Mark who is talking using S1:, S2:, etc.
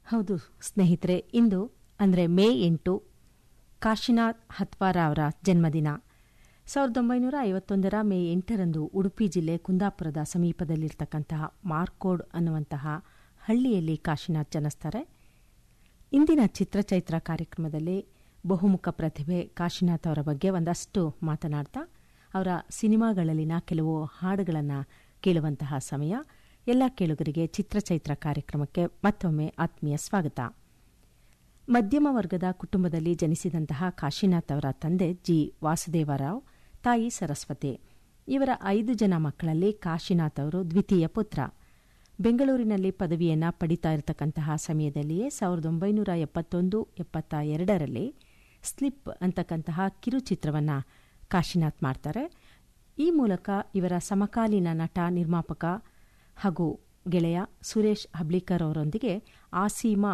S1: ಹೌದು ಸ್ನೇಹಿತರೆ ಇಂದು ಅಂದರೆ ಮೇ ಎಂಟು ಕಾಶಿನಾಥ್ ಹತ್ವಾರ ಅವರ ಜನ್ಮದಿನ ಸಾವಿರದ ಒಂಬೈನೂರ ಐವತ್ತೊಂದರ ಮೇ ಎಂಟರಂದು ಉಡುಪಿ ಜಿಲ್ಲೆ ಕುಂದಾಪುರದ ಸಮೀಪದಲ್ಲಿರ್ತಕ್ಕಂತಹ ಮಾರ್ಕೋಡ್ ಅನ್ನುವಂತಹ ಹಳ್ಳಿಯಲ್ಲಿ ಕಾಶಿನಾಥ್ ಜನಿಸ್ತಾರೆ ಇಂದಿನ ಚಿತ್ರಚೈತ್ರ ಕಾರ್ಯಕ್ರಮದಲ್ಲಿ ಬಹುಮುಖ ಪ್ರತಿಭೆ ಕಾಶಿನಾಥ್ ಅವರ ಬಗ್ಗೆ ಒಂದಷ್ಟು ಮಾತನಾಡ್ತಾ ಅವರ ಸಿನಿಮಾಗಳಲ್ಲಿನ ಕೆಲವು ಹಾಡುಗಳನ್ನು ಕೇಳುವಂತಹ ಸಮಯ ಎಲ್ಲ ಕೇಳುಗರಿಗೆ ಚಿತ್ರಚೈತ್ರ ಕಾರ್ಯಕ್ರಮಕ್ಕೆ ಮತ್ತೊಮ್ಮೆ ಆತ್ಮೀಯ ಸ್ವಾಗತ ಮಧ್ಯಮ ವರ್ಗದ ಕುಟುಂಬದಲ್ಲಿ ಜನಿಸಿದಂತಹ ಕಾಶಿನಾಥ್ ಅವರ ತಂದೆ ಜಿ ವಾಸುದೇವರಾವ್ ತಾಯಿ ಸರಸ್ವತಿ ಇವರ ಐದು ಜನ ಮಕ್ಕಳಲ್ಲಿ ಕಾಶಿನಾಥ್ ಅವರು ದ್ವಿತೀಯ ಪುತ್ರ ಬೆಂಗಳೂರಿನಲ್ಲಿ ಪದವಿಯನ್ನ ಪಡಿತಾ ಇರತಕ್ಕಂತಹ ಸಮಯದಲ್ಲಿಯೇ ಸಾವಿರದ ಒಂಬೈನೂರ ಎಪ್ಪತ್ತೊಂದು ಎಪ್ಪತ್ತ ಎರಡರಲ್ಲಿ ಸ್ಲಿಪ್ ಅಂತಕ್ಕಂತಹ ಕಿರುಚಿತ್ರವನ್ನ ಕಾಶಿನಾಥ್ ಮಾಡ್ತಾರೆ ಈ ಮೂಲಕ ಇವರ ಸಮಕಾಲೀನ ನಟ ನಿರ್ಮಾಪಕ ಹಾಗೂ ಗೆಳೆಯ ಸುರೇಶ್ ಹಬ್ಳಿಕರ್ ಅವರೊಂದಿಗೆ ಆಸೀಮಾ